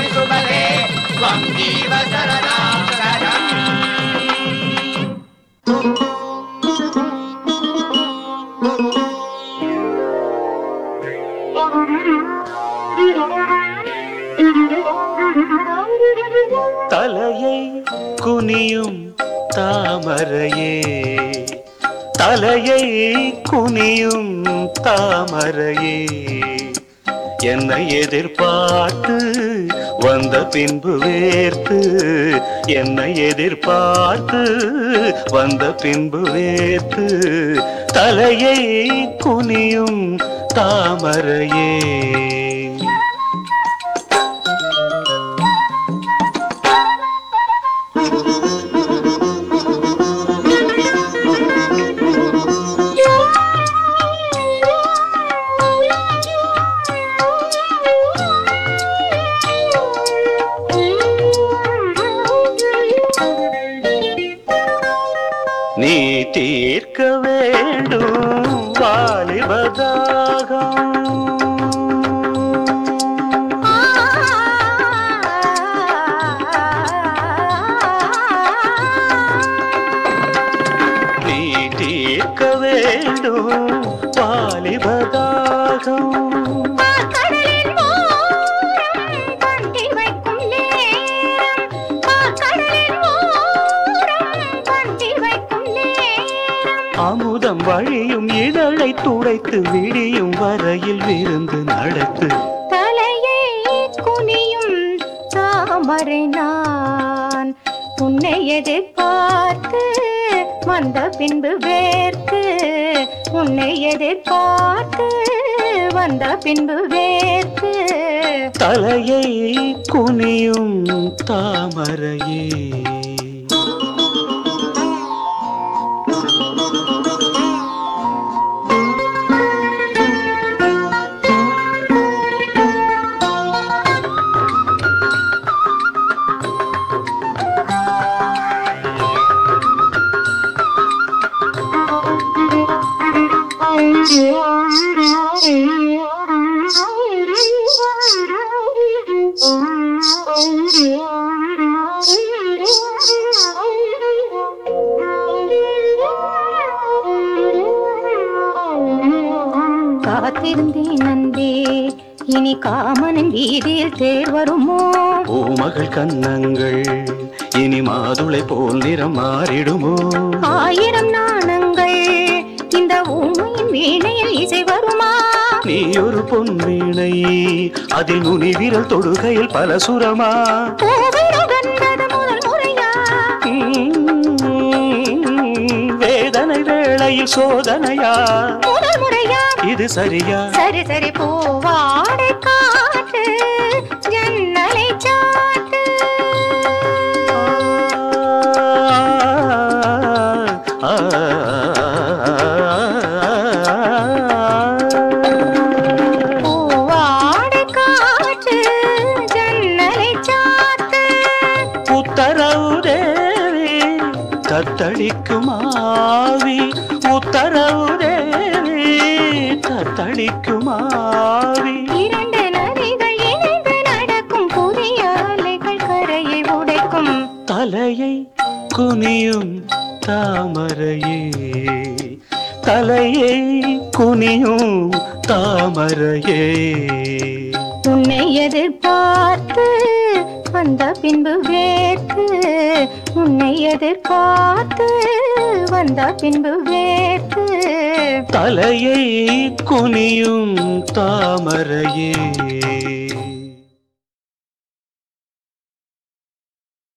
சுபகே त्वं जीव शरदां शरणम् தலையை குனியும் தாமரையே தலையை குனியும் தாமரையே என்னை எதிர்பார்த்து வந்த பின்பு வேர்த்து என்னை எதிர்பார்த்து வந்த பின்பு வேர்த்து தலையை குனியும் தாமரையே நீ தீர்க்க வேண்டும் வாலிபதாகம் நீ தீர்க்க வேண்டும் வாலிபதாகம் கடலின் ஓரம் பந்தி வைக்கும் நேரம் கடலின் ஓரம் பந்தி வைக்கும் நேரம் அமுதம் வழியும் இதழை துடைத்து விடியும் வரையில் விருந்து நடத்து தலையை குனியும் தாமரை நான் உன்னை எதிர்பார்த்து வந்த பின்பு வேர்த்து உன்னை எதிர்பார்த்து வந்த பின்பு வேர்த்து தலையை குனியும் தாமரையே காத்திருந்தேன் நந்தே இனி காமனின் வீதியில் தேர் வருமோ பூமகள் கன்னங்கள் இனி மாதுளை போல் நிறம் மாறிடுமோ ஆயிரம் நாணங்கள் இந்த ஊமையின் வீணையில் இசை வருமா நீ ஒரு பொன் வீணை அதில் நுனி விரல் தொடுகையில் பல சுரமா பூவிரு கண்டது முதல் முறையா உம், வேதனை வேளையில் சோதனையா முதல் முறையா இது சரியா சரி சரி பூவாடை காட்டு ஜன்னலை சாட்டு ஆ, பூவாடை காட்டு ஜன்னலை சாட்டு உத்தரவு தேவி தத்தளிக்கும் ஆவி உத்தரவு தேவி தத்தளிக்கும் ஆவி இரண்டு நதிகள் இணைந்து நடக்கும் புதிய அலைகள் கரையை உடைக்கும் தலையை குனியும் தாமரையே தலையை குனியும் தாமரையே உன்னை எதிர்பார்த்து வந்த பின்பு வேர்த்து உன்னை எதிர்பார்த்து வந்த பின்பு வேர்த்து தலையை குனியும் தாமரையே